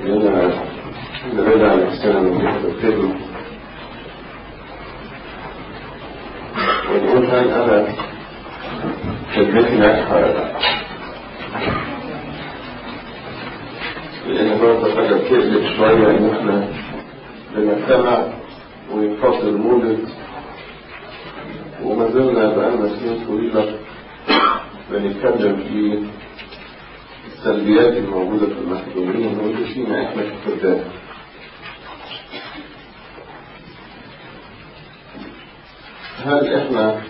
لأن نبعد عن نفسنا من جهة الخدمة ونقول هل أنا خدمتي ناجحة ولا لا لأن برضه حاجة بتقلق شوية إن إحنا بنجتمع وينفصل مولد وما زلنا بقالنا سنين طويلة بنتكلم في السلبيات الموجودة في المخدومين واللي فينا احنا كخدام هل احنا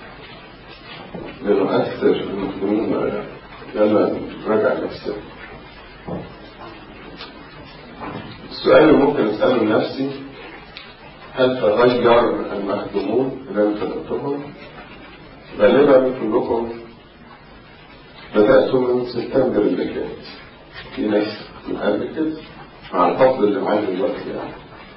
بنؤثر المخدومين ولا لا؟ يلا نراجع نفسنا السؤال اللي ممكن اسأله لنفسي هل تغير المخدومون اللي انا خلقتهم؟ غالبا كلكم بدأتوا من سبتمبر اللي فات في ناس من قبل كده مع الفصل اللي معايا دلوقتي يعني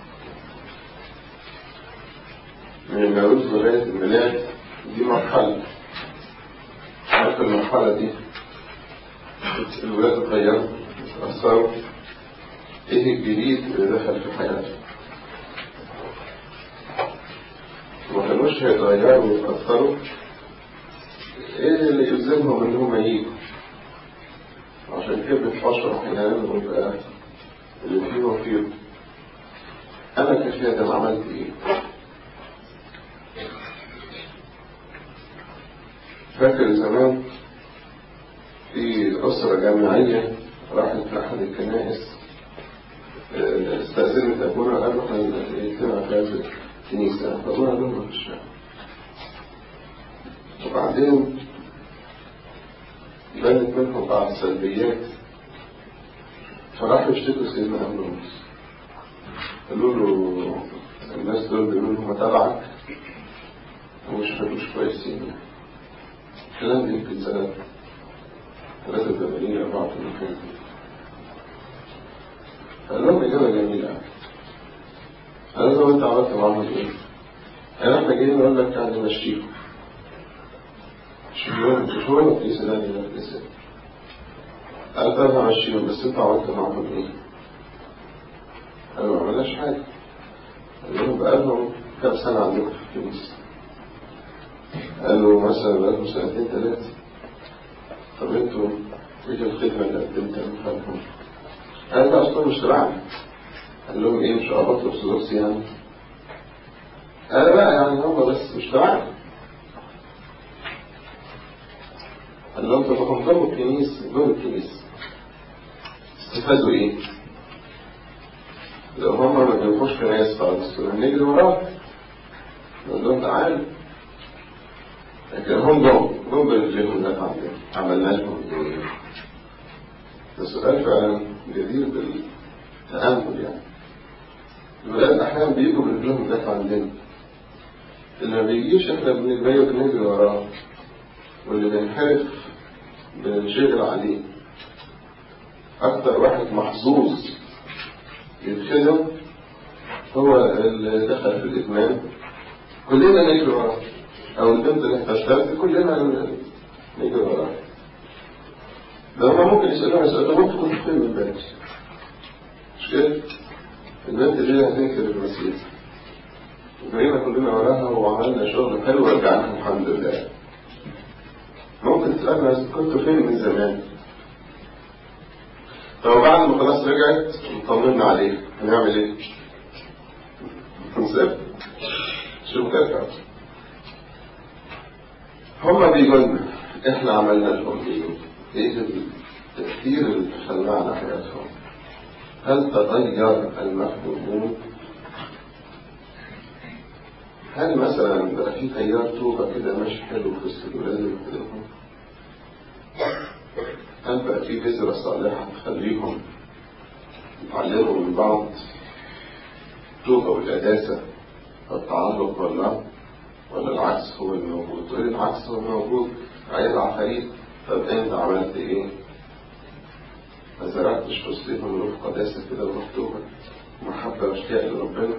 من المولود لغاية الميلاد دي مرحلة عارف المرحلة دي الولاد اتغيروا اتأثروا ايه الجديد اللي دخل في حياتهم ما كانوش هيتغيروا ويتأثروا ايه اللي يلزمهم ان هم يجوا عشان كده بشرح احيانا ويبقى اللي فيه وفيه انا كخادم عملت ايه فاكر زمان في أسرة جامعية راحت في أحد الكنائس استأذنت أبونا قال له هنجتمع في هذه الكنيسة فأبونا قال له مش وبعدين بانت منهم بعض السلبيات فراحوا يشتكوا سيدنا أبنوس قالوا له الناس دول بيقولوا هم تبعك ومش مش كويسين الكلام ده يمكن سنة 83 84 قال لهم إجابة جميلة قال لهم أنت عملت معاهم إيه؟ قال إحنا جايين نقول لك يعني مشيهم مش هو الكنيسة ده اللي الكنيسة قال طب همشيهم بس انت عملت معاهم ايه؟ قالوا ما عملناش حاجة قال لهم بقالهم كام سنة عندكم في الكنيسة؟ قالوا مثلا بقالهم سنتين ثلاثة طب انتوا ايه الخدمة اللي قدمتها لهم؟ قال ده اصلا مش تبعنا قال لهم ايه مش قبضت ارثوذكس يعني؟ قال لا يعني هم بس مش تبعنا قال لهم طب انضموا الكنيسة دول الكنيسة استفادوا ايه؟ لو هم ما بيروحوش كنايس خالص هنجري وراهم نقول لهم تعالوا لكن هم جم جم برجلهم ده عندنا عملنا لهم ايه؟ ده سؤال فعلا جدير بالتأمل يعني الولاد أحيانا بيجوا برجلهم ده عندنا اللي ما بيجيش احنا بنجري وبنجري وراه واللي بنحرف بنشغل عليه أكتر واحد محظوظ يتخدم هو اللي دخل في الإدمان كلنا نجري وراه أو البنت اللي احتشتت كلنا نجري وراه ده هما ممكن يسألوها يسألوها ممكن كنت فين من بالك مش كده؟ البنت دي هتنكر المسيح وجرينا كلنا وراها وعملنا شغل حلو ورجعنا الحمد لله ممكن تسألنا كنت فين من زمان طب بعد ما خلاص رجعت طمنا عليه هنعمل ايه هنسيب شوف كده هما بيقولنا احنا عملنا لهم ايه ايه التأثير اللي خلاه على حياتهم هل تغير المخدومون هل مثلا بقى في تيار توبة كده ماشي حلو في السلولات اللي بتدخل هل بقى في بذرة صالحة تخليهم يتعلموا من بعض التوبة والقداسة والتعلق بالله ولا العكس هو الموجود تقول العكس هو الموجود عايز عفاريت طب انت عملت ايه ما زرعتش في وسطهم روح قداسة كده وروح توبة محبة واشتياق لربنا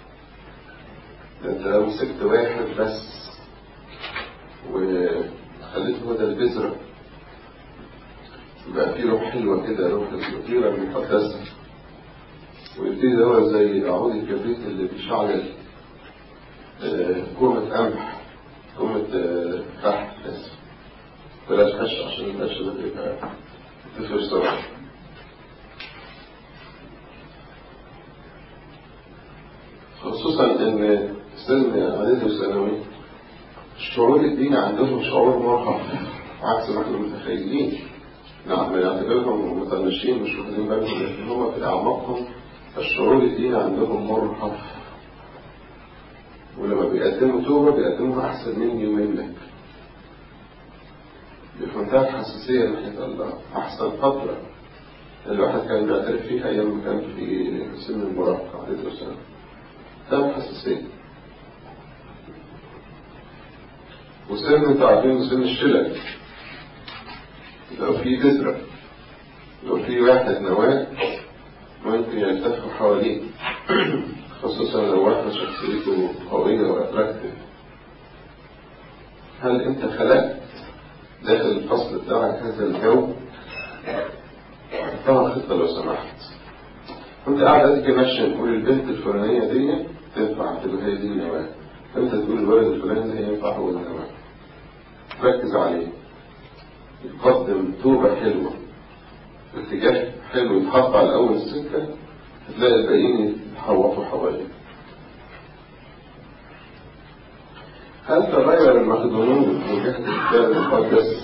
ده انت لو مسكت واحد بس وخليته هو ده البذرة يبقى في روح حلوة كده روح الفطيرة المقدسة ويبتدي هو زي عود الكبريت اللي بيشعل آه، كومة قمح كومة آه، فحم اسف بلاش قش عشان القش ده بيبقى تفرش بسرعة خصوصا ان سن اعدادي وثانوي الشعور الديني عندهم شعور مرهق عكس ما احنا متخيلين نعم بنعتبرهم مطنشين مش واخدين بالهم لكن هم في اعماقهم الشعور الديني عندهم مرهق ولما بيقدموا توبة بيقدموها أحسن مني ومنك بمنتهى الحساسية ناحية الله أحسن فترة الواحد كان بيعترف فيها أيام ما كان في سن المراهقة عليه السلام ده الحساسية وسن انتوا عارفين سن الشلل لو في بذرة لو في واحد نواة ممكن يلتف حواليه خصوصا لو واحد شخصيته قوية وأتراكتيف هل أنت خلقت داخل الفصل بتاعك هذا الجو؟ حطها خطة لو سمحت كنت قاعد اديك ماشي نقول البنت الفلانية دي تنفع تبقى هي دي النواة انت تقول الولد الفلاني ده ينفع هو النواة ركز عليه يقدم توبة حلوة اتجاه حلو يتحط على أول السكة هتلاقي الباقيين يتحوطوا حواليه هل تغير المخدومون من جهة الكتاب المقدس؟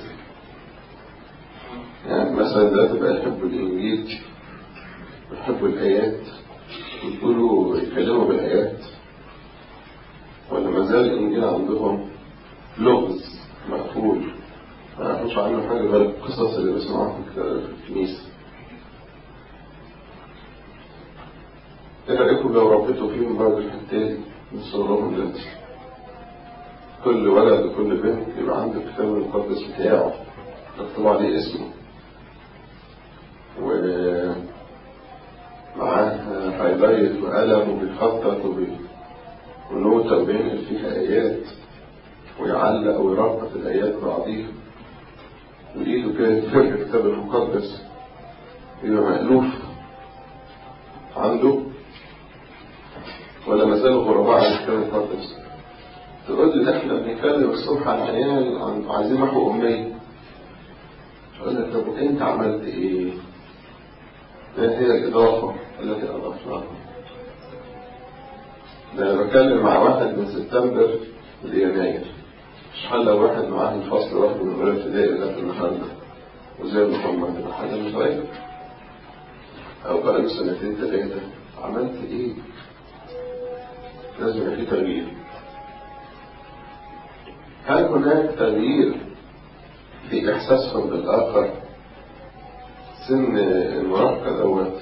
يعني مثلا ده تبقى يحبوا الإنجيل ويحبوا الآيات ويقولوا يتكلموا بالآيات ولا ما زال الإنجيل عندهم لغز مقفول ما يعرفوش عنه حاجة غير القصص اللي بيسمعوها في الكنيسة ايه رأيكم لو ربيتوا فيهم بعض الحتات من صغرهم دلوقتي كل ولد وكل بنت يبقى عنده الكتاب المقدس بتاعه مكتوب عليه اسمه و معاه هايلايت وقلم وبيخطط وبي... ونوتة وبينقل فيها آيات ويعلق ويربط الآيات بعضيها وإيده كده تفر الكتاب المقدس يبقى مألوف عنده ولا ما زالوا غرباء عن الكتاب المقدس تقول لي احنا بنتكلم الصبح عن عيال عن عايزين محو أمية تقول لك طب انت عملت ايه؟ ما هي الإضافة التي أضفناها؟ ده أنا بتكلم مع واحد من سبتمبر ليناير مش حل لو واحد معاه الفصل واحد من أولى ابتدائي ده في المحل وزي محمد ده حاجة مش غير أو بقى له سنتين ثلاثة عملت إيه؟ لازم يبقى في تغيير هل هناك تغيير في إحساسهم بالآخر سن المراهقة دوت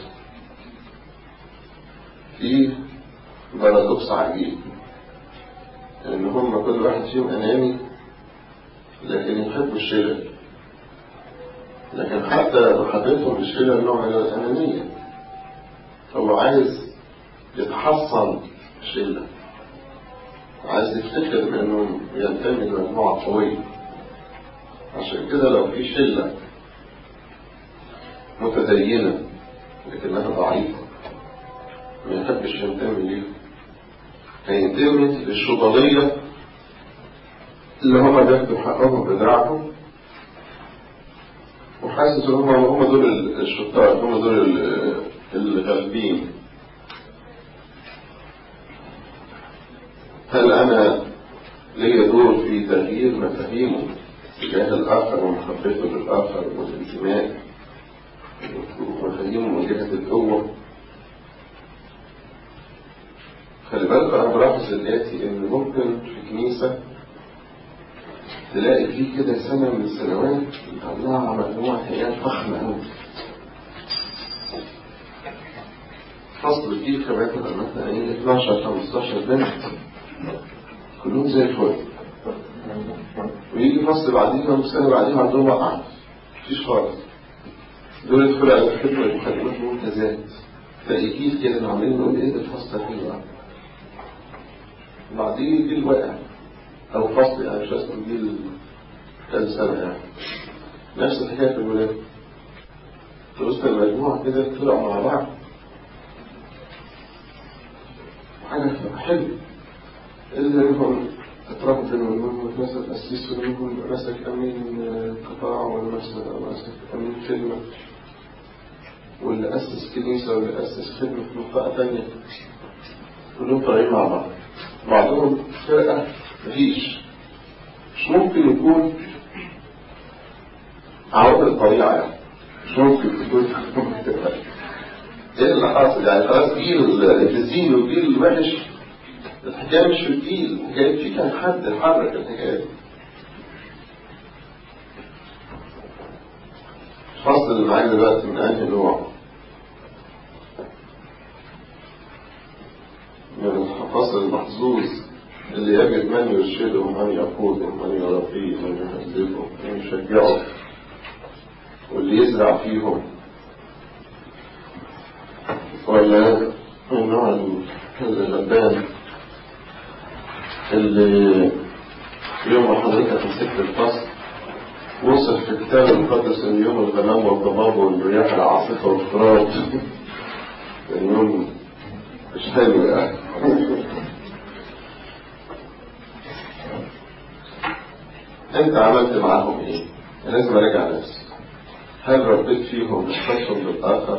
في بارادوكس عجيب ان هم كل واحد فيهم اناني لكن يحبوا الشلل لكن حتى محبتهم للشلل نوع من الانانية هو عايز يتحصن شلة عايز يفتخر بانه ينتمي لمجموعة قوية عشان كده لو في شلة متدينة لكنها ضعيفة ما يحبش ينتمي ليها هينتمي للشضالية اللي هما بياخدوا حقهم بدراعهم وحاسس ان هما هم دول الشطار هم دول الغالبين هل انا لي دور في تغيير مفاهيمه تجاه الاخر ومحبته للاخر والانتماء ومفاهيمه من جهه القوه خلي بالك انا بلاحظ الاتي ان ممكن في كنيسة تلاقي فيه كده سنة من السنوات يطلعها مجموعة عيال فخمة قوي فصل فيه مثلا مثلا ايه 12 15 بنت كلهم زي الفل ويجي فصل بعديهم سنة بعديهم عندهم وقعة مفيش خالص دول يدخلوا على الخدمة المخدمات ممتازات تلاقي جيل كده عمالين نقول ايه ده الفصل حلو قوي بعدين جيل واقع او فصل يعني مش اسمه جيل كذا سنة يعني نفس الحكاية في الولاد تبص المجموعة كده طلعوا مع بعض حاجة حلوة اللي هم اتربط انه مثلا اسيس منهم مسك امين قطاع ولا مسك امين خدمة واللي اسس كنيسة واللي اسس خدمة في منطقة تانية كلهم طالعين مع بعض بعضهم فرقة مفيش مش ممكن يكون عوض الطبيعة يعني مش ممكن تكون ايه اللي حاصل يعني خلاص جيل الزين وجيل الوحش الحكاية مش في الجيل الحكاية في كان حد حرك الحكاية دي الفصل اللي معاك دلوقتي من أنهي نوع؟ من الفصل المحظوظ اللي يجد من يرشده ومن يقوده ومن يربيه ومن يهذبه ومن يشجعه واللي يزرع فيهم ولا النوع اللبان اللي يوم ما حضرتك مسكت الفصل وصف في الكتاب المقدس ان يوم الغمام والضباب والرياح العاصفة والتراب كان يوم مش حلو يعني انت عملت معاهم ايه؟ لازم اراجع نفسي هل ربيت فيهم نسبتهم للآخر؟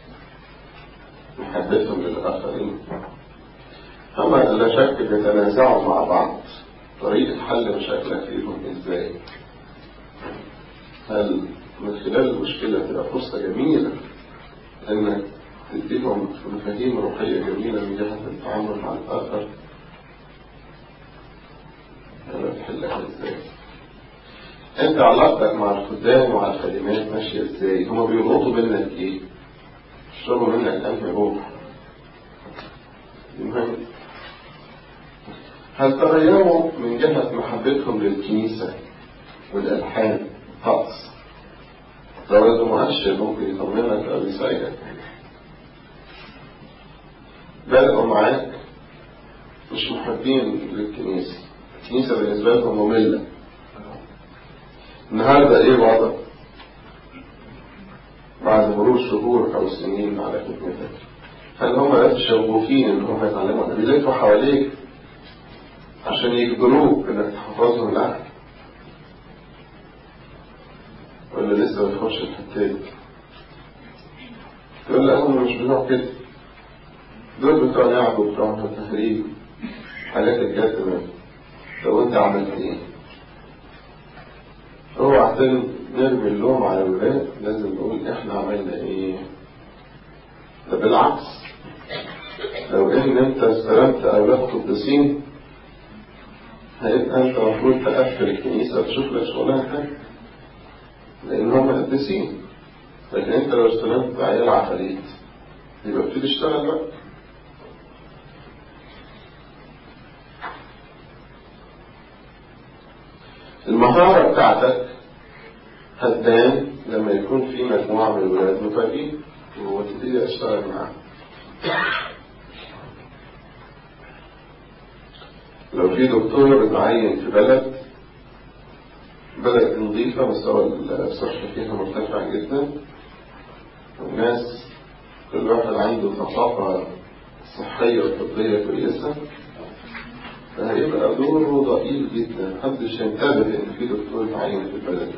محبتهم للآخرين؟ هما لا شك بيتنازعوا مع بعض طريقة حل مشاكلك فيهم ازاي؟ هل من خلال المشكلة تبقى فرصة جميلة انك تديهم مفاهيم روحية جميلة من جهة التعامل مع الآخر ولا تحلها ازاي؟ انت علاقتك مع الخدام ومع الخادمات ماشية ازاي؟ هما بيلقطوا منك ايه؟ يشربوا منك انهي روح؟ المهم هل تغيروا من جهة محبتهم للكنيسة والألحان طقس لو مؤشر ممكن يطمنك أو يساعدك بدأوا معاك مش محبين للكنيسة الكنيسة بالنسبة لهم مملة النهاردة ايه وضع بعد مرور شهور او سنين على خدمتك هل هم شغوفين ان هم يتعلموا بيلفوا حواليك عشان يجبروك انك تحفظهم العهد ولا لسه بتخش الحتات تقول لا هم مش بتوع كده دول بتوع لعب وبتوع تهريج حاجات الجد منه لو انت عملت ايه هو عشان نرمي اللوم على الولاد لازم نقول احنا عملنا ايه ده بالعكس لو ان انت استلمت اولاد قديسين هيبقى انت المفروض تقفل الكنيسة وتشوف لك شغلانة تانية لان هم قديسين لكن انت لو استلمت عيال عفاريت يبقى ابتدي اشتغل بقى المهارة بتاعتك هتبان لما يكون في مجموعة من الولاد مفاجئين وتبتدي اشتغل معاهم لو في دكتور اتعين في بلد بلد نظيفة مستوى الصحة فيها مرتفع جدا والناس كل واحد عنده ثقافة صحية وطبية كويسة فهيبقى دوره ضئيل جدا محدش ينتبه ان في دكتور اتعين في البلد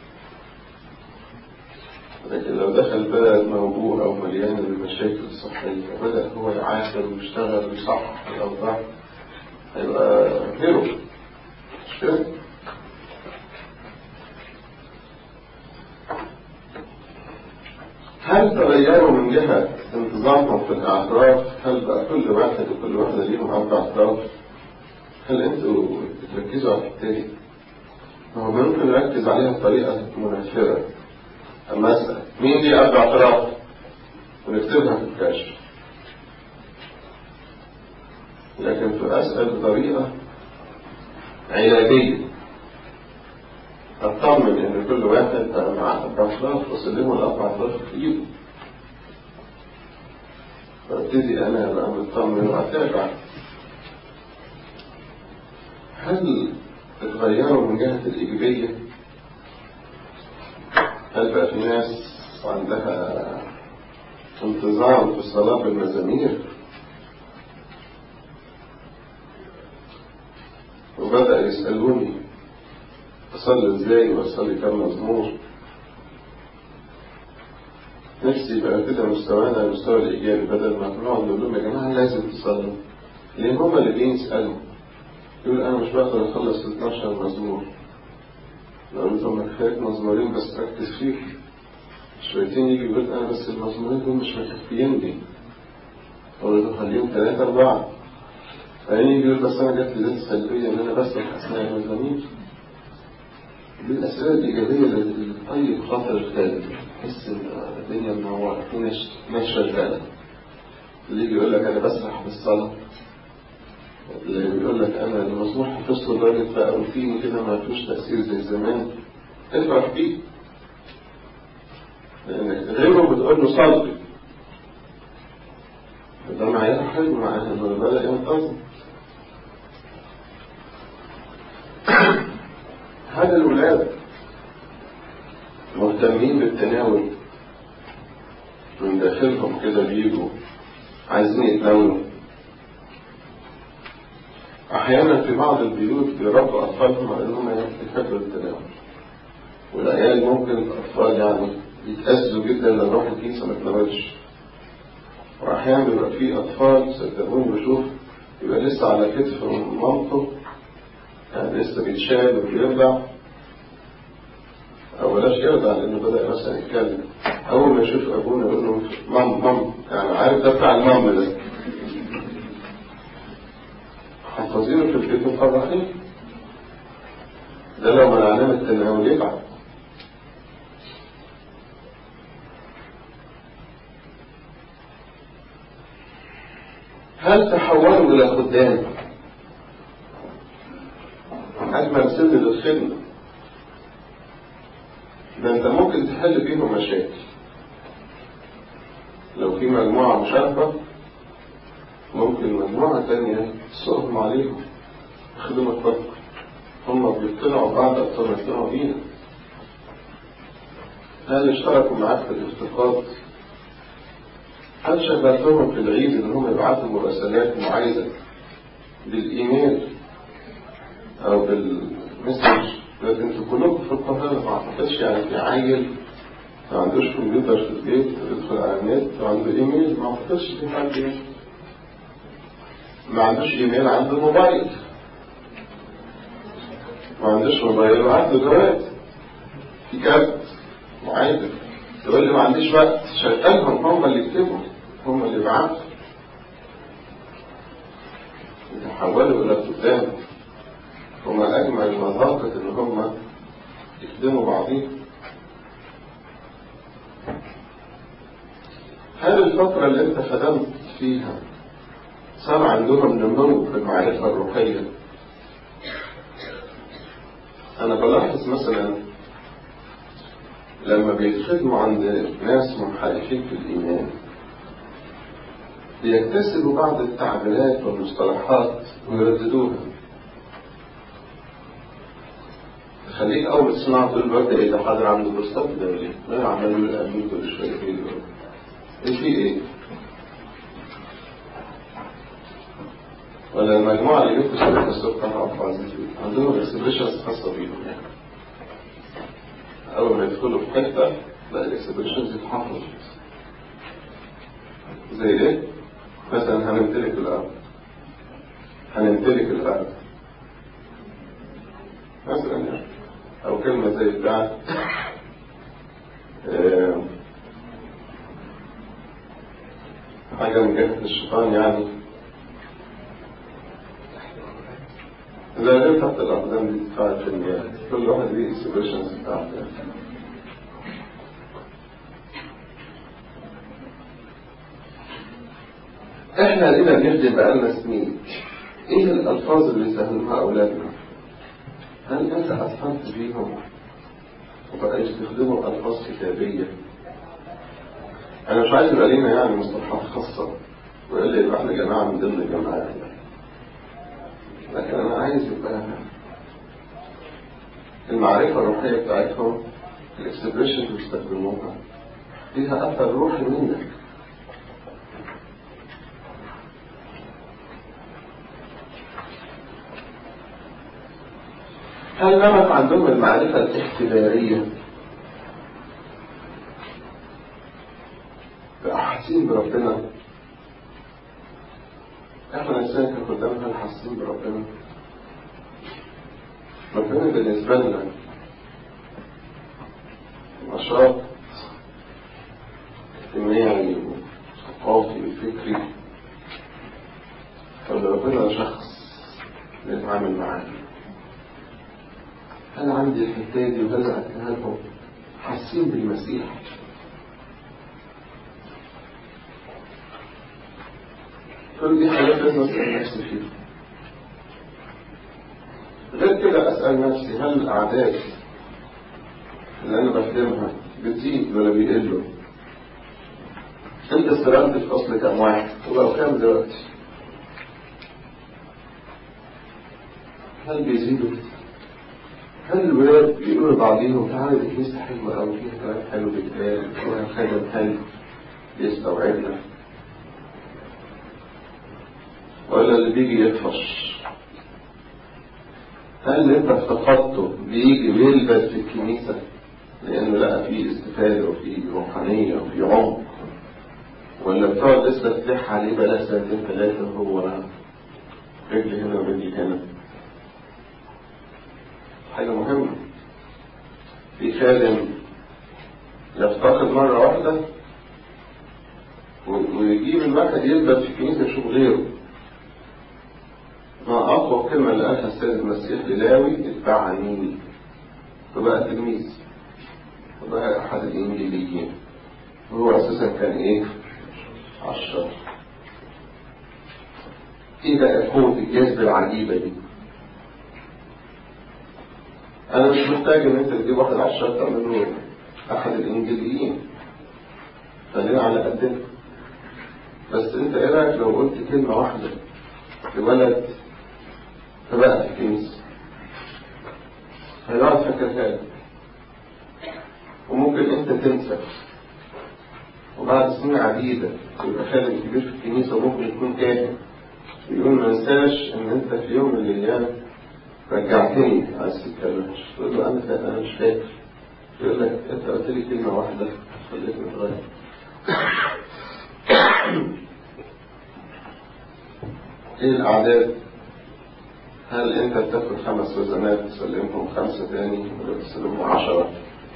لكن لو دخل بلد موجوع او مليان بالمشاكل الصحية وبدأ هو يعافر ويشتغل ويصحح الأوضاع هيبقى هيرو مش كده؟ هل تغيروا من جهة انتظامهم في الأعتراف؟ هل بقى كل واحد وكل واحدة ليهم أربع أعتراف؟ هل أنتوا بتركزوا على الحتة دي؟ ما هو ممكن نركز عليها بطريقة منفرة أما أسأل مين ليه أربع أعتراف؟ ونكتبها في الكشف لكن أسأل بطريقة علاجية أطمن إن كل واحد مع أربع أطراف وأسلمه الأربع أطراف في إيده فابتدي أنا بقى مطمن وأتابع هل اتغيروا من جهة الإيجابية؟ هل بقى في ناس عندها انتظام في الصلاة بالمزامير؟ وبدأ يسألوني أصلي إزاي وأصلي كم مزمور نفسي يبقى كده مستوانا المستوى الإيجابي بدل ما نقعد نقول لهم يا جماعة لازم تصلوا لأن هما اللي جايين يسألوا يقول أنا مش بقدر أخلص 12 مزمور لو طب ما كفاية مزمورين بس ركز فيه شويتين يجي يقول أنا بس المزمورين دول مش مكفيين لي أقول له خليهم ثلاثة أربعة فيجي يقول بس أنا جات لي ذات سلبية إن أنا بسرح أثناء المزامير دي الأسئلة الإيجابية اللي طيب خاطر الخالد تحس إن الدنيا منورة في ناس شغالة اللي يجي يقول لك أنا بسرح بالصلاة اللي بيقول لك أنا المزمور حفظته لدرجة بقى روتيني كده ما فيهوش تأثير زي زمان افرح بيه لأن غيره بتقول له صلي ده معايا حلو معاه إنه بدأ ينتظم هذا الولاد مهتمين بالتناول من داخلهم كده بيجوا عايزين يتناولوا أحيانا في بعض البيوت بيربوا أطفالهم على إنهم يحبوا التناول والعيال ممكن الأطفال يعني يتأذوا جدا لو راحوا الكنيسة ما تناولش وأحيانا بيبقى في أطفال صدقوني بشوف يبقى لسه على كتف مامته يعني لسه بيتشال وبيرضع أو بلاش يرضع لأنه بدأ مثلا يتكلم أول ما يشوف أبونا يقول له مام مام يعني عارف ده بتاع المام ده حافظينه في البيت مفرحين ده لو منعناه من التناول يبعد هل تحولوا إلى خدام أجمل سن للخدمة ده أنت ممكن تحل بيهم مشاكل لو في مجموعة مشاركة ممكن مجموعة تانية تسقهم عليهم خدمة فقر هم بيطلعوا بعض أكثر ما يطلعوا بينا هل اشتركوا معاك في الافتقاد؟ هل شغلتهم في العيد ان هم يبعثوا مراسلات معايدة بالايميل او بالمسج لكن انتوا كلكم في القاهرة ما اعتقدش يعني في عيل ما عندوش كمبيوتر في البيت يدخل على النت وعنده ايميل ما اعتقدش في حد يعني ما عندوش ايميل عنده موبايل ما عندوش موبايل وعنده جوال في كارت معايدة تقول لي ما عنديش وقت شغلهم هم اللي يكتبوا هم اللي يبعثوا يتحولوا الى قدام هم اجمل مذاقة ان هم يخدموا بعضهم هل الفترة اللي انت خدمت فيها صار عندهم نمو في المعرفة الروحية انا بلاحظ مثلا لما بيتخدموا عند ناس منحرفين في الإيمان بيكتسبوا بعض التعبيرات والمصطلحات ويرددوها خليك أول تسمع تقول الوقت إيه ده حاضر عنده بوستات ده ليه؟ ما يعملوا له أمين كل شوية إيه ده؟ إيه في إيه؟ ولا المجموعة اللي جبتوا سورة السكر عبد العزيز عندهم اكسبريشنز خاصة بيهم يعني أول ما يدخلوا في حتة لا الاكسبريشنز يتحفظ زي ايه؟ مثلا هنمتلك الأرض هنمتلك الأرض مثلا يعني أو كلمة زي بتاعت آه حاجة من جهة الشيطان يعني لا غير تحت الأقدام دي تدفع في المياه كل واحد ليه اكسبريشنز بتاعته احنا لينا بنخدم بقالنا سنين ايه الالفاظ اللي بيستخدموها اولادنا هل انت اثرت فيهم وبقى يستخدموا الفاظ كتابيه انا مش عايز يبقى لينا يعني مصطلحات خاصه ويقول لي يبقى احنا جماعه من ضمن الجماعات لكن انا عايز يبقى المعرفه الروحيه بتاعتهم الاكسبريشن اللي بيستخدموها فيها اثر روحي منك هل نمت عندهم المعرفة الاختبارية بقى حاسين بربنا احنا الانسان كخدام هل حاسين بربنا ربنا بالنسبة لنا نشاط اجتماعي وثقافي وفكري ولا ربنا شخص نتعامل معاه هل عندي الحتة دي وهل أديها لهم حاسين بالمسيح كل دي حاجات لازم أسأل نفسي فيها غير كده أسأل نفسي هل الأعداد اللي أنا بخدمها بتزيد ولا بيقلوا؟ أنت استلمت في أصل كام واحد؟ وبقوا كام دلوقتي؟ هل بيزيدوا؟ هل الولاد بيقولوا لبعضيهم تعالى دي كنيسة حلوة أو فيها كلام حلو بيتقال فيها خادم حلو يستوعبنا ولا اللي بيجي يطفش هل اللي انت افتقدته بيجي بيلبس في الكنيسة لأنه لقى فيه استفادة وفيه روحانية وفيه عمق ولا بتقعد لسه تلح عليه بقى سنتين ثلاثة وهو رجل هنا ورجل هنا حاجة مهمة في خادم يفتقد مرة واحدة ويجيب الواحد يثبت في الكنيسة يشوف غيره ما أقوى كلمة اللي قالها السيد المسيح للاوي اتبعني فبقى تلميذ وبقى أحد الإنجيليين وهو أساسا كان إيه؟ عشر إيه بقى قوة الجذب العجيبة دي؟ أنا مش محتاج إن أنت تجيب واحد عشر تعمله أحد الإنجيليين خلينا على قدنا بس أنت إيه رأيك لو قلت كلمة واحدة لولد فبقى في الكنيسة هيقعد فاكرها لك وممكن أنت تنسى وبعد سنين عديدة يبقى خادم كبير في الكنيسة وممكن يكون كاهن يقول ما انساش ان انت في يوم من الايام رجعتني عايز تتكلم تقول له انا لا انا مش فاكر يقول لك انت قلت لي كلمه واحده خليتني اتغير ايه الاعداد هل انت بتاخد خمس وزنات تسلمهم خمسه تاني ولا بتسلمهم عشره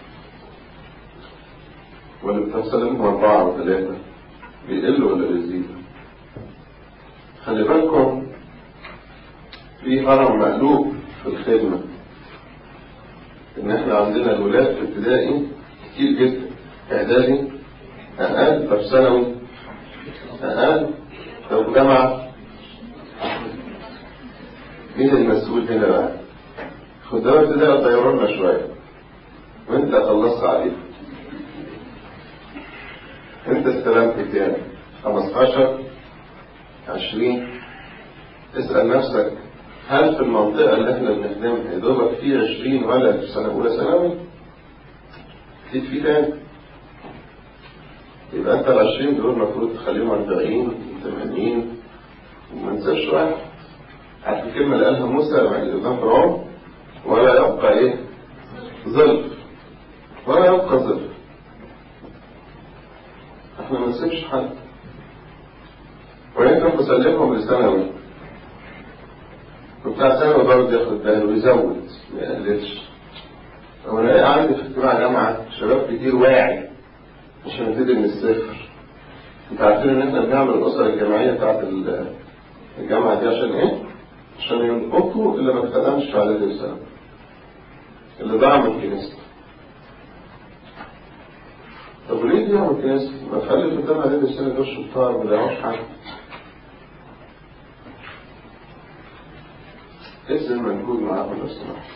ولا بتسلمهم اربعه وثلاثه بيقلوا ولا بيزيدوا خلي بالكم في هرم مقلوب في الخدمة ان احنا عندنا الولاد في ابتدائي كتير جدا اعدادي اقل طب ثانوي اقل طب جامعة مين المسؤول هنا بقى خدام ابتدائي طيروا لنا شوية وانت خلصت عليه انت استلمت كام 15 20 اسأل نفسك هل في المنطقة اللي احنا بنخدمها يا دوبك في 20 ولد في سنة أولى ثانوي؟ أكيد في تاني يبقى أنت ال 20 دول المفروض تخليهم 40 80 وما تنساش واحد عارف الكلمة اللي قالها موسى قدام فرعون ولا يبقى إيه؟ ظلف ولا يبقى ظلف احنا ما نسيبش حد ويمكن تسلمهم لثانوي وبتاع ثانوي برضه ياخد باله ويزود ما يقللش هو انا عندي في اجتماع جامعه شباب كتير واعي مش هنبتدي من الصفر انت عارفين ان احنا بنعمل الاسر الجماعيه بتاعت الجامعه دي عشان ايه؟ عشان ينقطوا اللي ما اتخدمش في اعدادي وثانوي اللي ضاع من كنيسته طب وليه دي من كنيسته؟ ما تخلي اللي قدام اعدادي وثانوي دول شطار ما يضيعوش حاجه ابذل مجهود معاهم لو سمحت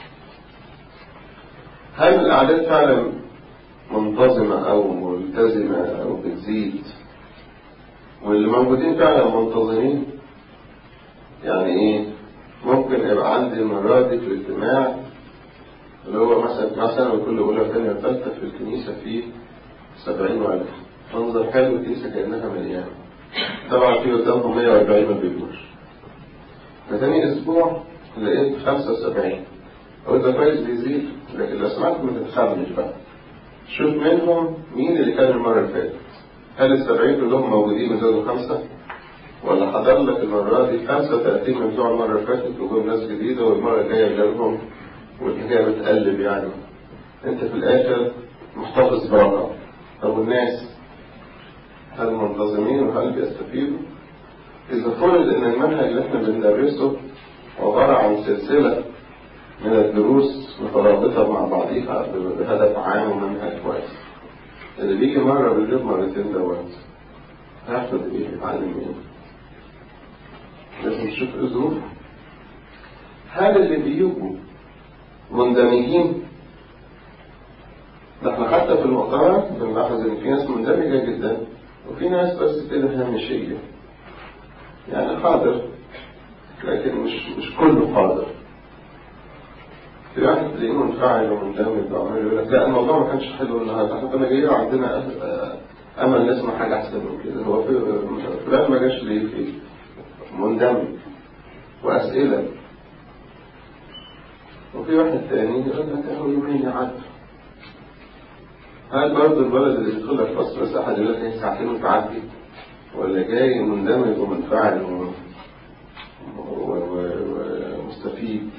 هل الأعداد فعلا منتظمة أو ملتزمة أو بتزيد واللي موجودين فعلا منتظمين يعني إيه ممكن يبقى عندي المرة دي في الاجتماع اللي هو مثلا مثلا كل أولى وثانية وثالثة في الكنيسة فيه سبعين ولد منظر حلو الكنيسة كأنها مليانة طبعا في قدامهم 140 ما بيجوش فتاني أسبوع لقيت 75 هو ده كويس بيزيد لكن لو سمحت ما تتخمش بقى شوف منهم مين اللي كان المرة اللي فاتت هل السبعين كلهم موجودين من دول خمسة ولا حضر لك المرة دي 35 من بتوع المرة اللي فاتت وجم ناس جديدة والمرة الجاية جابهم والحكاية بتقلب يعني انت في الآخر محتفظ برقم طب والناس هل منتظمين وهل بيستفيدوا؟ إذا فرض إن المنهج اللي احنا بندرسه عبارة عن سلسلة من الدروس مترابطة مع بعضيها بهدف عام ومنهج كويس. اللي بيجي مرة بيجيب مرتين دوت هياخد ايه؟ يتعلم ايه؟ لازم نشوف ايه ظروفه. هل اللي بيجوا مندمجين؟ ده احنا حتى في المؤتمر بنلاحظ ان في ناس مندمجة جدا وفي ناس بس كده هامشية. يعني حاضر لكن مش مش كله حاضر في واحد تلاقيه منفعل ومندمج وعمال يقول لك لا الموضوع ما كانش حلو النهارده احنا كنا جايين وعندنا امل نسمع حاجه احسن من كده هو في فلان ما جاش ليه في مندمج واسئله وفي واحد تاني يقول لك اهو يومين يعدوا هل برضه الولد اللي بيدخل لك فصل بس احد يقول لك ساعتين وتعدي ولا جاي مندمج ومنفعل و... ومستفيد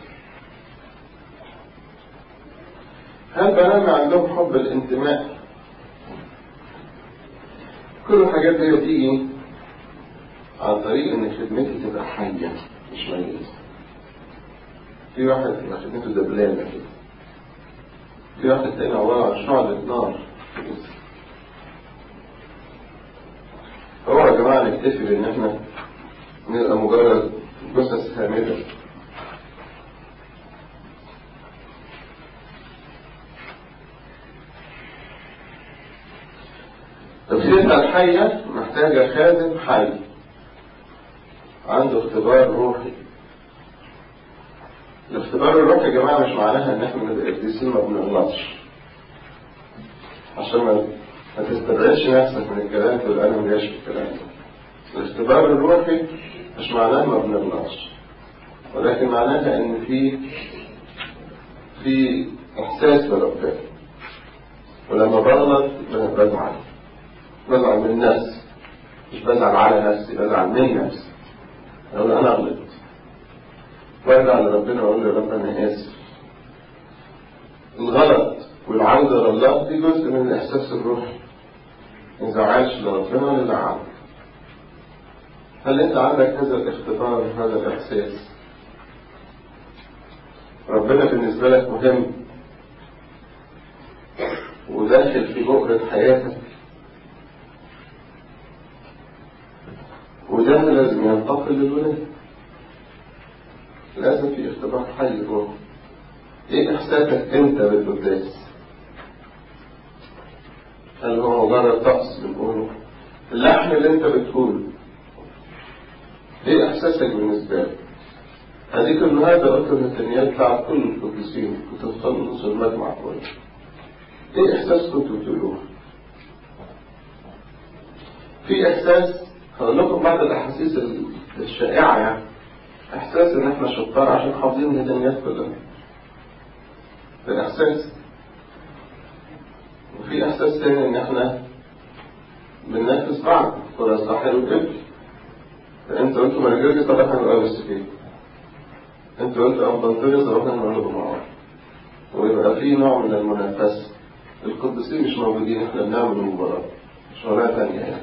هل بنات عندهم حب الانتماء كل الحاجات دي بتيجي عن طريق ان خدمتي تبقى حية مش ميتة في واحد تبقى خدمته دبلانة كده في واحد تاني عبارة عن شعلة نار هو يا جماعة نكتفي بان احنا نبقى مجرد جثث هامدة تفسيرها الحية محتاجة خادم حي عنده اختبار روحي الاختبار الروحي يا جماعة مش معناها ان احنا نبقى قديسين ما بنغلطش عشان ما ما تستبعدش نفسك من الكلام تقول انا ملياش في الكلام ده الاختبار الروحي مش معناه ما بنغلطش ولكن معناها ان في في احساس بربنا ولما بغلط بزعل بزعل من نفسي مش بزعل على نفسي بزعل من نفسي اقول انا غلطت وارجع لربنا واقول له رب انا اسف الغلط والعودة لله دي جزء من الاحساس الروحي ما يزعلش لربنا ولا يزعلك هل انت عندك هذا الاختبار هذا الاحساس ربنا بالنسبة لك مهم وداخل في بؤرة حياتك وده لازم ينتقل للولاد لازم في اختبار حي روح ايه احساسك انت بالقداس هل هو مجرد طقس بنقوله اللحن اللي انت بتقوله ايه احساسك بالنسبه لك هديك النهارده قلت النتنيات بتاع كل القديسين كنت تخلص المجمع كله ايه احساس كنتوا بتقولوه في احساس هقول لكم بعض الاحاسيس الشائعه يعني احساس ان احنا شطار عشان حافظين النتنيات كلها ده احساس وفي احساس تاني ان احنا بننافس بعض ولا الساحر والجبل انت قلت مرجلتي طب احنا نبقى بالسفين انت قلت افضل طب احنا نقلب مع بعض ويبقى في نوع من المنافسه القديسين مش موجودين احنا بنعمل مباراه شغلانه ثانيه يعني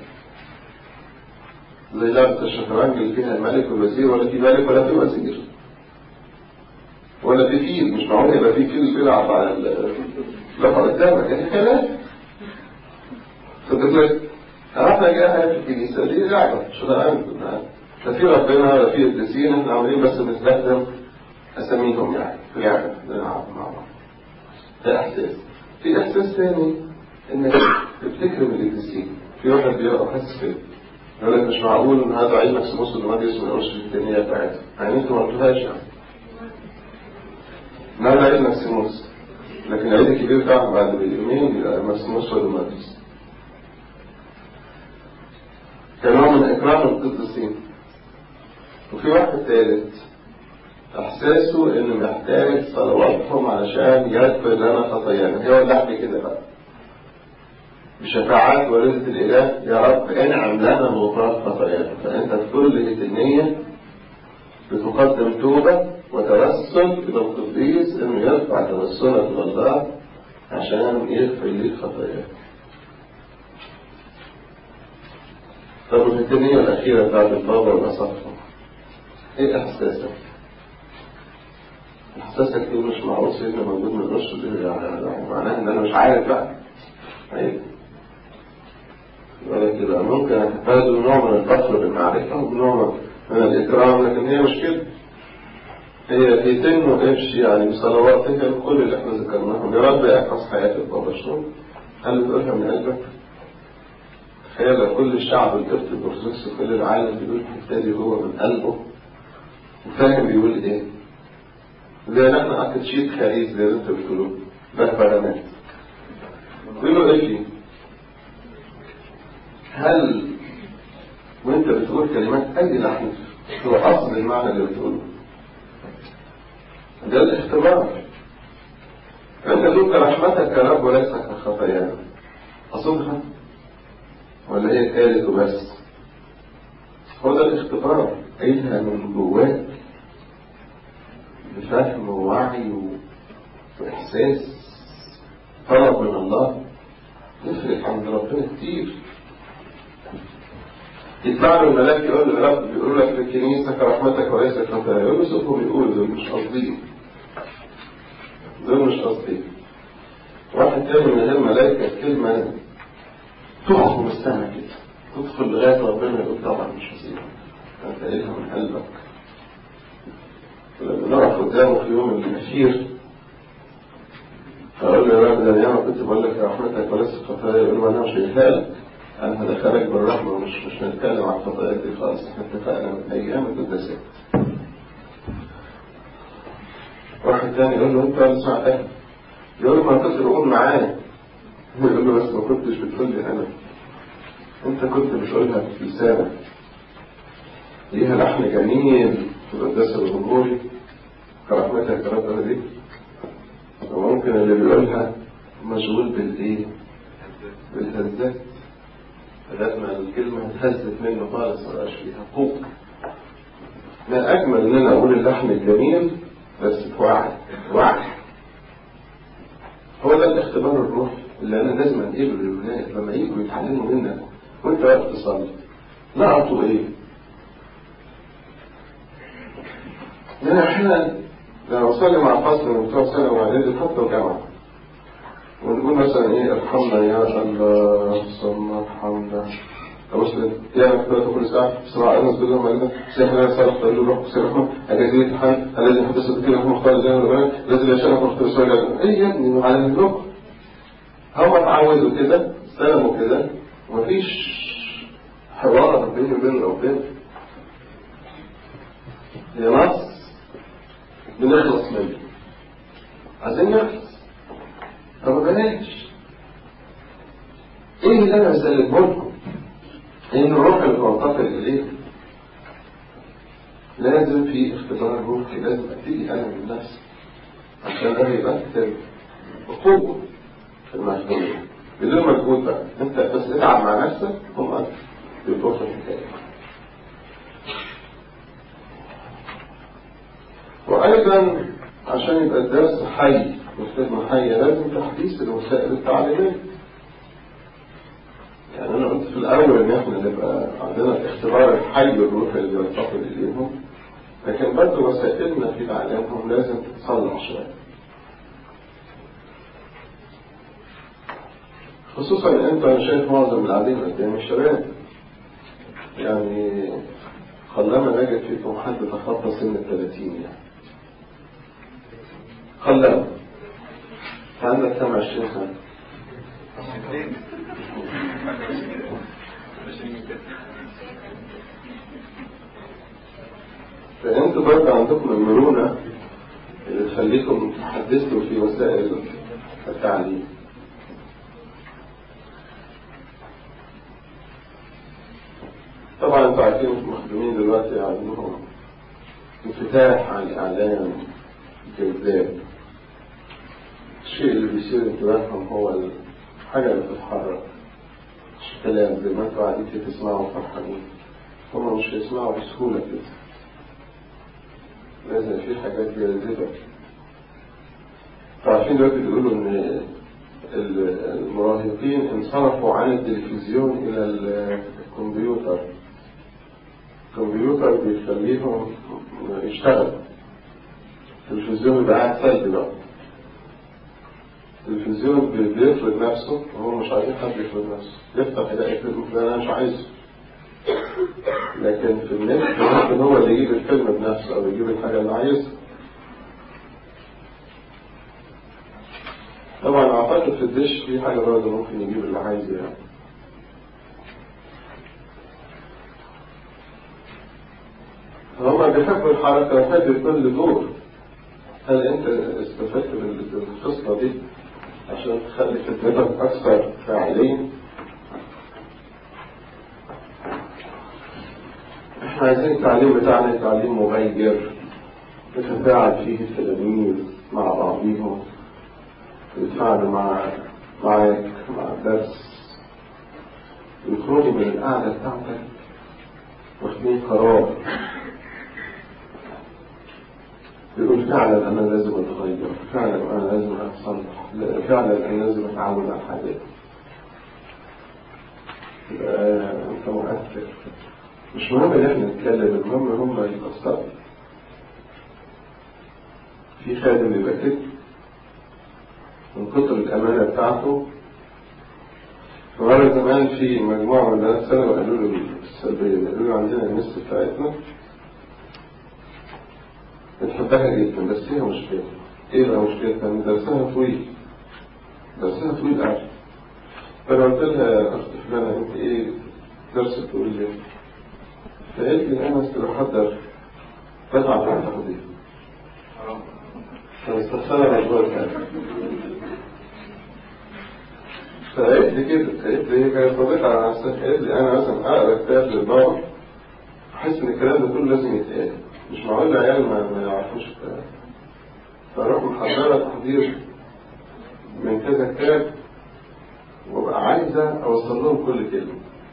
زي لعبة الشطرنج اللي فيها الملك والوزير ولا في ملك ولا في وزير ولا في فيل مش معقول يبقى في فيل بيلعب على اللوحة قدامك يعني كلام صدق لك عرفنا جاها في الكنيسة دي لعبة شطرنج لا في ربنا ولا في قديسين احنا عاملين بس بنستخدم اساميهم يعني في لعبة بنلعب مع بعض ده احساس في احساس ثاني انك بتفتكر بالقديسين في واحد بيبقى حاسس كده يقول لك مش معقول ان هذا عيد مكسيموس اللي ما جه اسمه يقولش الدنيا بتاعتها يعني انتوا ما قلتوهاش يعني النهارده عيد مكسيموس لكن العيد الكبير بتاعهم بعد بيومين يبقى مكسيموس ولا مارس كنوع من اكرام القديسين وفي واحد ثالث احساسه انه محتاج صلواتهم علشان يغفر لنا خطايانا هو اللحن كده بقى بشفاعات والدة الإله يا رب انعم لنا بغفران خطايانا فأنت في كل النية بتقدم توبة وتوسل إلى القديس إنه يرفع توسلك إلى الله عشان يغفر لك خطاياك. طب في النية الأخيرة بتاعت البابا والأصفة إيه إحساسك؟ إحساسك إيه مش معروف سيدنا موجود من الرش دي يعني معناها إن أنا مش عارف بقى. أيوه كده ممكن اتفادوا نوع من الفخر بالمعرفة ونوع من الإكرام لكن هي مش كده هي في تم وقفش يعني بصلواتك كل اللي احنا ذكرناهم يا رب احفظ حياة البابا شنو هل بتقولها من قلبك تخيل كل الشعب القبط الأرثوذكس كل العالم بيقول الحتة هو من قلبه وفاهم بيقول ايه زي ما احنا اكيد شيء خريف زي ما انتوا بتقولوا بهبلانات بيقولوا ايه فيه هل وانت بتقول كلمات اي لحن هو اصل المعنى اللي بتقوله ده الاختبار انت تقول كرحمتك يا رب وليس كخطايانا اصبها ولا هي كانت وبس هو ده الاختبار عيدها من جواك بفهم ووعي واحساس طلب من الله يفرق عند ربنا كتير يطلع له الملاك يقول له يا رب بيقول لك في الكنيسه كرحمتك وليس كخطايا يقول له شوفوا بيقولوا دول مش قصدي دول مش قصدي واحد تاني من الملائكة كلمة تقف من السماء كده تدخل لغاية ربنا يقول طبعا مش هسيبها انت قايلها من قلبك لما نقف قدامه في يوم الأخير فأقول له يا رب ده أنا ياما كنت بقول لك رحمتك وليس خطايا يقول له أنا مش هيها لك أنا هدخلك بالرحمة ومش مش هنتكلم عن الخطايا دي خالص احنا اتفقنا من أيام القداسات واحد تاني يقول له أنت ولا سمعتها يقول له ما كنت بقول معايا يقول له بس ما كنتش بتقول لي أنا أنت كنت بتقولها في لسانك ليها لحن جميل في القداس الغروري كرحمتك يا رب دي وممكن اللي بيقولها مشغول بالايه بالهزات لغايه ما الكلمه اتهزت منه خالص ما بقاش فيها قوه ما اجمل ان انا اقول اللحن الجميل بس بوعي وعي هو ده الاختبار الروحي اللي انا لازم انقله للولاد لما يجوا يتعلموا منك وانت واقف تصلي لقطوا ايه؟ لان احيانا لما بصلي مع فصل من بتوع سنه واعدادي حتى وجامعه ونقول مثلا ايه ارحمنا يا الله ثم ارحمنا خلاص يا مكتوبة كل ساعة بسرعة أنس بالله مالنا سيحنا صرف تقول له روح سيرحمه أجازية الحال الذي حدث بكلمة مختار زي ما الذي لا شأنه مختار سؤال إيه يا ابني على النقل هم اتعودوا كده استلموا كده ومفيش حوار بيني وبين ربنا يا نص بنخلص منه عايزين نخلص طب بلاش ايه اللي انا بسلمه لكم ان الروح اللي بنتقل اليه لازم في اختبار روحي لازم ابتدي انا من نفسي عشان ده يبقى كتاب بقوه في المخدومية بدون مجهود بقى انت بس اتعب مع نفسك هم يبقوا في الحكايه وايضا عشان يبقى الدرس حي والخدمه حيه لازم تحديث الوسائل التعليميه يعني انا قلت في الاول ان احنا نبقى عندنا الاختبار الحي الروحي اللي بنتقل اليهم لكن برضه وسائلنا في تعليمهم لازم تتصلح شويه خصوصا انت انا شايف معظم القاعدين قدام الشباب يعني قلما نجد فيكم حد تخطى سن الثلاثين يعني قلما عندك كم عشرين سنة فانتوا برضه عندكم المرونة اللي تخليكم تحدثوا في وسائل التعليم طبعا انتوا عارفين المخدومين دلوقتي عندهم انفتاح على الإعلام جذاب الشيء اللي بيصير انتباههم هو الحاجة اللي بتتحرك مش كلام زي ما انتوا قاعدين تسمعوا فرحانين هما مش هيسمعوا بسهولة كده لازم في حاجات جاذبة عارفين دلوقتي بيقولوا ان المراهقين انصرفوا عن التلفزيون الى الكمبيوتر الكمبيوتر بيخليهم يشتغل التلفزيون بيبقى قاعد سلبي بقى التلفزيون بيفرض نفسه وهو مش عايزين حد يفرض نفسه يفتح يلاقي فيلم فلان انا مش عايزه لكن في النت ممكن هو اللي يجيب الفيلم بنفسه او يجيب الحاجه اللي عايزها طبعا اعتقد في الدش في حاجه برضه ممكن يجيب اللي عايزه يعني هما بيحبوا الحركة ويحبوا كل دور هل انت استفدت بالقصة دي عشان تخلي خدمتك اكثر فاعلية احنا عايزين التعليم بتاعنا تعليم مغير يتفاعل فيه التلاميذ مع بعضهم يتفاعلوا مع معك مع الدرس يخرجوا من القعدة بتاعتك واخدين قرار يقول فعلا أنا لازم أتغير فعلا أنا لازم أتصلح فعلا أنا لازم أتعود على الحاجات يبقى أنت مؤثر مش مهم إن إحنا نتكلم المهم هم يتأثروا في خادم يبقى كده من كتر الأمانة بتاعته مرة زمان في مجموعة من الناس سنة وقالوا له السلبية قالوا له عندنا المس بتاعتنا بتحبها جدا بس هي مشكلة ايه بقى مشكلتها ان درسها طويل درسها طويل قوي فانا قلت لها يا اخت فلانة انت ايه درس طويل ليه؟ فقالت لي انا اصل بحضر بتعب على التحضير فاستخسرها مجهود كان فقالت لي كده قالت لي هي كانت صديقة على نفسها قالت لي انا مثلا اقرا كتاب للبابا احس ان الكلام ده كله لازم يتقال مش معقول العيال ما, ما يعرفوش الكلام فاروح محضرة تحضير من كذا كتاب وابقى عايزة اوصل لهم كل كلمة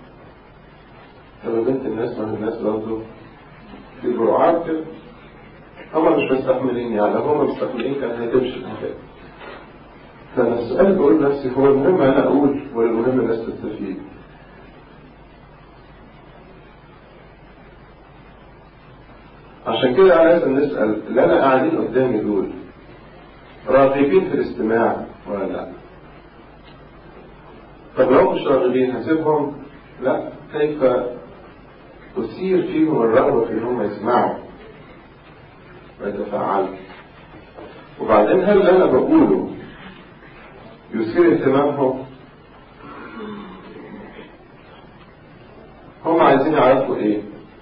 طب بنت الناس ما الناس برضه في جرعات كده هما مش مستحملين يعني لو هما مستحملين كان هتمشي الحكاية فانا السؤال بقول لنفسي هو المهم انا اقول ولا المهم الناس تستفيد عشان كده لازم نسأل اللي أنا قاعدين قدامي دول راغبين في الاستماع ولا لا طب لو مش راغبين هسيبهم لا كيف أثير فيهم الرغبة في إنهم يسمعوا ويتفاعلوا وبعدين هل اللي أنا بقوله يثير اهتمامهم هم عايزين يعرفوا ايه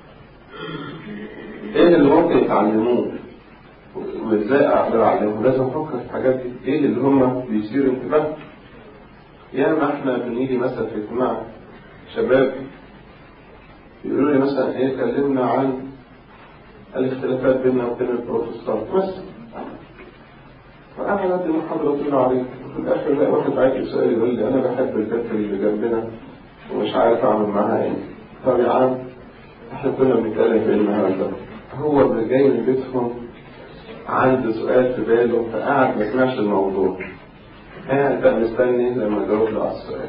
ايه اللي ممكن يتعلموه وازاي اقدر اعلمهم لازم افكر في الحاجات دي ايه اللي هم بيثيروا انتباههم ياما احنا بنيجي مثلا في اجتماع شباب يقولوا لي مثلا ايه اتكلمنا عن الاختلافات بيننا وبين البروتستانت مثلا فانا ادي محاضره طويله عليك وفي الاخر لا واحد عايز يسال يقول لي انا بحب البنت اللي جنبنا ومش عارف اعمل معاها ايه طب يا عم احنا كنا بنتكلم في النهارده هو اللي جاي من بيتهم عنده سؤال في باله فقعد ما سمعش الموضوع قاعد بقى مستني لما اجاوب له على السؤال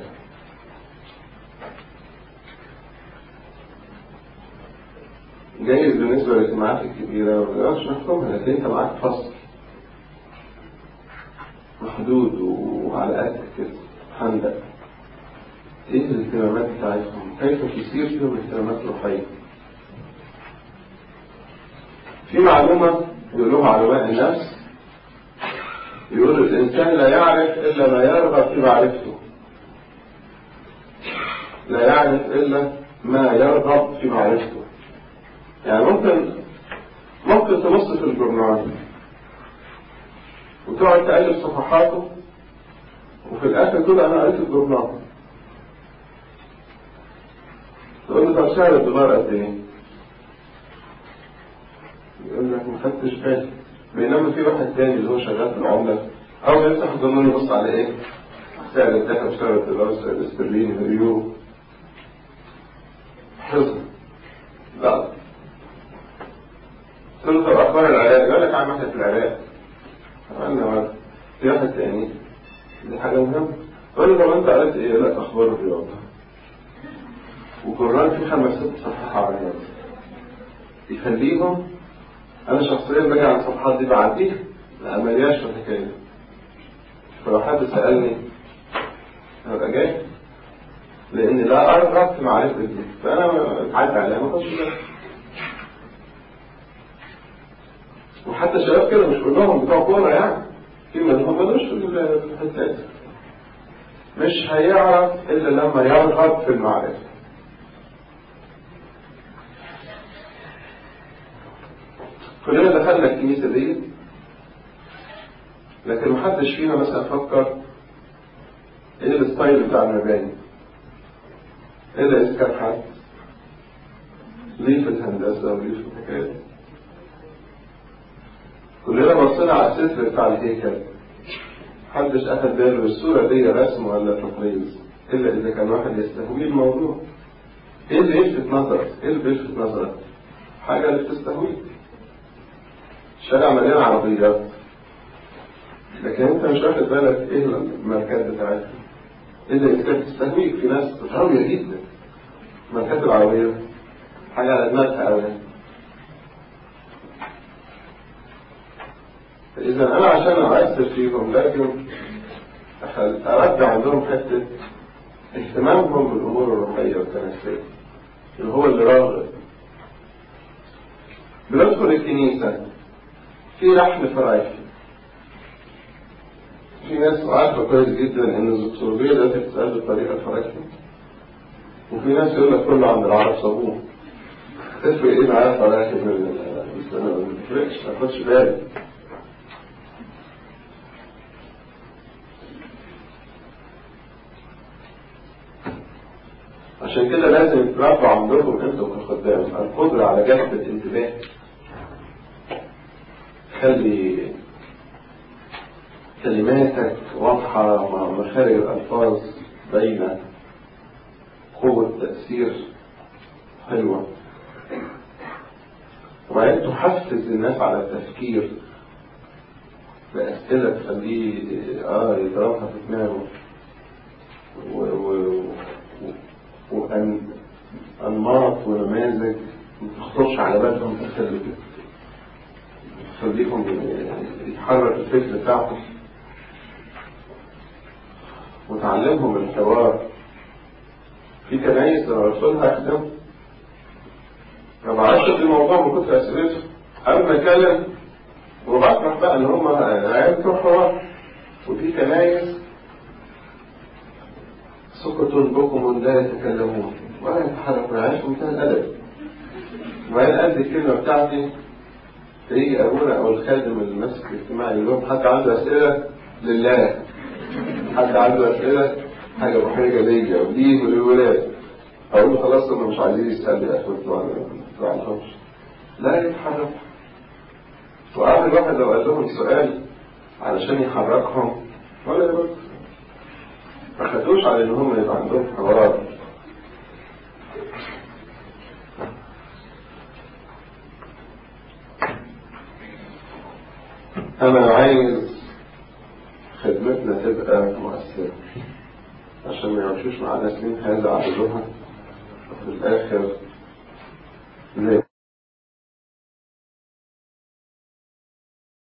جايز بالنسبة للاجتماعات الكبيرة ما تقدرش نحكمها لكن انت معاك فصل محدود وعلى قد كده حندق ايه الاهتمامات بتاعتهم كيف تثير فيهم اهتمامات روحية في معلومة يقولوها علماء النفس يقول الإنسان لا يعرف إلا ما يرغب في معرفته لا يعرف إلا ما يرغب في معرفته يعني ممكن ممكن تبص في الجورنال وتقعد تقلب صفحاته وفي الآخر تقول أنا قريت الجورنال تقول له طب سعر الدولار قد إيه؟ يقول لك ما خدتش بالي بينما في واحد تاني اللي هو شغال في العملة أول ما يفتح القانون يبص على إيه؟ سعر الذهب سعر الدولار سعر الاسترليني اليورو حفظ لا قلت له طب أخبار العراق يقول لك عم احنا في العراق عملنا في واحد تاني دي حاجة مهمة قال له طب أنت قريت إيه؟ يقول لك أخبار الرياضة وقرآن في خمس ست صفحات على الرياضة يخليهم أنا شخصيا باجي على الصفحات دي بعديها لا ملياش في الحكاية فلو حد سألني هبقى جاي لأن لا أرغب في معرفة دي فأنا عدى عليها ما كنتش جاي وحتى الشباب كده مش كلهم بتوع كورة يعني في منهم ملوش في الحتات مش هيعرف إلا لما يرغب في المعرفة كلنا دخلنا الكنيسة دي لكن محدش فينا مثلا فكر ايه الستايل بتاع المباني ايه ده اذا كان حد ليه في الهندسة وليه في الحكاية كلنا بصينا على الستر بتاع الهيكل محدش اخد باله الصورة دي رسم ولا تطريز الا اذا كان واحد يستهوي الموضوع ايه اللي يلفت نظرك ايه اللي بيلفت نظرك حاجة اللي بتستهويك الشارع مليان عربيات لكن انت مش واخد بالك ايه الماركات بتاعتها ايه اللي كانت تستهويك في ناس غاوية جدا الماركات العربية حاجة على دماغها قوي فإذا أنا عشان أؤثر فيهم لازم أرجع عندهم حتة اهتمامهم بالأمور الروحية والتنسية اللي هو اللي راغب بندخل الكنيسة في لحن فرايحي في ناس عارفة كويس جدا ان الزكسولوجية ده بتتسأل بالطريقة الفرايحي وفي ناس يقول لك كله عند العرب صابون تفرق ايه معايا فرايحي من السنة ما بتفرقش ما تاخدش بالي عشان كده لازم يتربوا عندكم انتم كخدام القدرة على جذب الانتباه خلي كلماتك واضحة مع مخارج الألفاظ باينة قوة تأثير حلوة وبعدين تحفز الناس على التفكير بأسئلة تخليه اه يترافع في دماغه و... و... وأن أنماط ونماذج ما تخطرش على بالهم تخلي تخليهم يتحرك الفكر بتاعهم وتعلمهم الحوار في كنايس لما بدخلها أخدم ما بعرفش الموضوع من كتر أسئلته قبل ما أتكلم وبشرح بقى إن هم هيعملوا حوار وفي كنايس سكت بكم لا يتكلمون ولا يتحركون عايش منتهى الأدب وبعدين قد الكلمة بتاعتي تيجي أبونا أو الخادم المسك الاجتماعي يقول لهم حد عنده أسئلة لله حد عنده أسئلة حاجة روحية ليا وليه وللولاد أقول له خلاص هم مش عايزين يسألوا يا أخوة ما عندهمش لا يتحرك وأول واحد لو قال لهم سؤال علشان يحركهم ولا يرد ما خدوش على إن هم يبقى عندهم حوار أنا عايز خدمتنا تبقى مؤثرة عشان ما يمشوش معانا سنين هذا عددها وفي الآخر زي